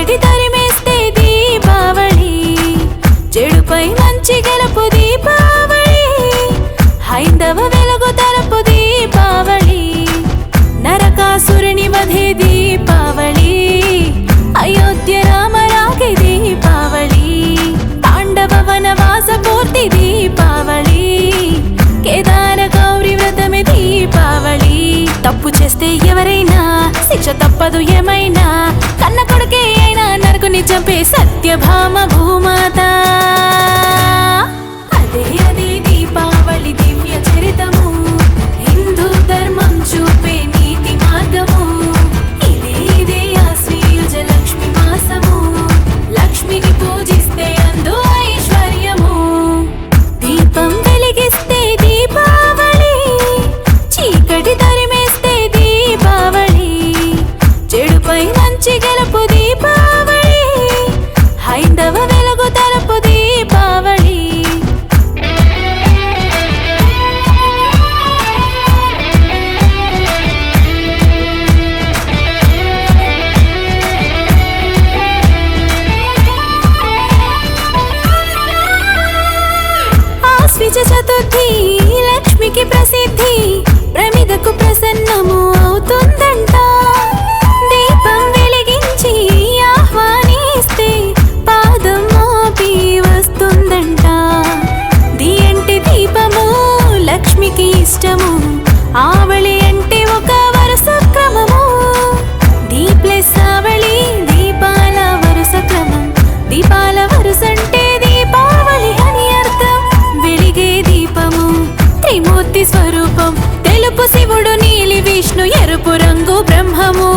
చీకటి తరిమేస్తే దీపావళి చెడుపై మంచి గెలుపు దీపావళి హైందవ వెలుగు తరపు దీపావళి నరకాసురుని వధే దీపావళి అయోధ్య రామరాగి దీపావళి పాండవ వనవాస పూర్తి దీపావళి కేదార గౌరి వ్రతమే దీపావళి తప్పు చేస్తే ఎవరైనా శిక్ష తప్పదు ఏమైనా కన్న కొడుకే అయినా నరకుని చంపే సత్యభామ భూమాత అదే అదే దీపావళి దివ్య చరితము హిందూ ధర్మం చూపే నీతి మార్గము ఇదే ఇదే ఆశ్వీయుజ లక్ష్మి మాసము లక్ష్మిని పూజిస్తే అందు ఐశ్వర్యము దీపం వెలిగిస్తే దీపావళి చీకటి తరిమేస్తే దీపావళి చెడుపై మంచి గెలుపు దీపావళి హైందవ వెలుగు తరపు దీపావళి ఆశ్విజ చతుర్థి లక్ష్మికి ప్రసిద్ధి ప్రమిదకు ప్రసన్నము అవుతుందంట దీపం వెలిగించి ఆహ్వానిస్తే పాదం మోపి వస్తుందంట ది అంటే దీపము లక్ష్మికి ఇష్టము ఆవళి అంటే ఒక వరుస క్రమము దీ ప్లస్ ఆవళి దీపాల వరుస క్రమం దీపాల వరుస అంటే దీపావళి అని అర్థం వెలిగే దీపము త్రిమూర్తి స్వరూపం తెలుపు శివుడు నీలి విష్ణు ఎరుపు రంగు బ్రహ్మము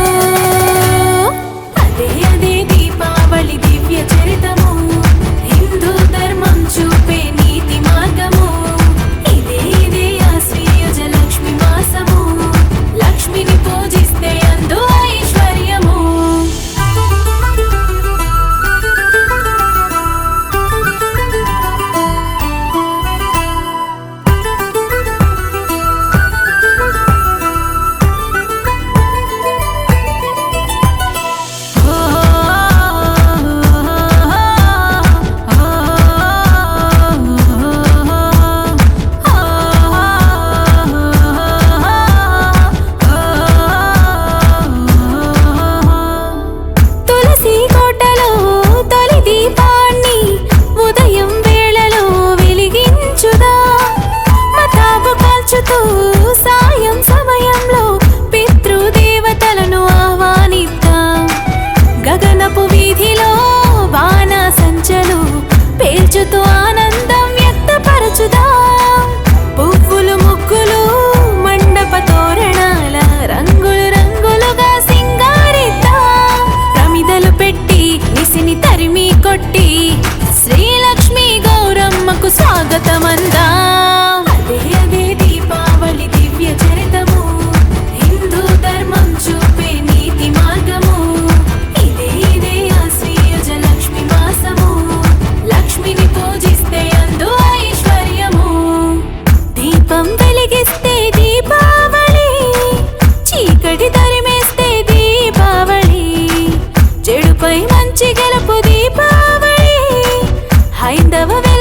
అదే అదే దీపావళి దివ్య చరితము హిందూ ధర్మం చూపే నీతి మార్గము ఇదే ఇదే ఆశ్వీయుజ లక్ష్మి మాసము లక్ష్మిని పూజిస్తే అందు ఐశ్వర్యము తులసి కోటలో తొలి దీపాన్ని ఉదయం వేళలో వెలిగించుదా మతాబు కాల్చుతూ సాయం సమయంలో పితృదేవతలను ఆహ్వానిద్దాం గగనపు వీధిలో బాణ సంచలు పేల్చుతూ ఆనందం వ్యక్తపరచుదాం పువ్వులు ముగ్గులు మండప తోరణాల రంగులు రంగులుగా సింగారిద్దాం ప్రమిదలు పెట్టి నిసిని తరిమి కొట్టి శ్రీలక్ష్మి గౌరమ్మకు స్వాగతమందాం అదే అదే దీపావళి దివ్య చరితము హిందూ ధర్మం చూపే నీతి మార్గము ఇదే ఇదే ఆశ్వీయుజ లక్ష్మి మాసము లక్ష్మిని పూజిస్తే అందు ఐశ్వర్యము దీపం వెలిగిస్తే దీపావళి చీకటి తరిమేస్తే దీపావళి చెడుపై మంచి గెలుపు దీపావళి హైందవ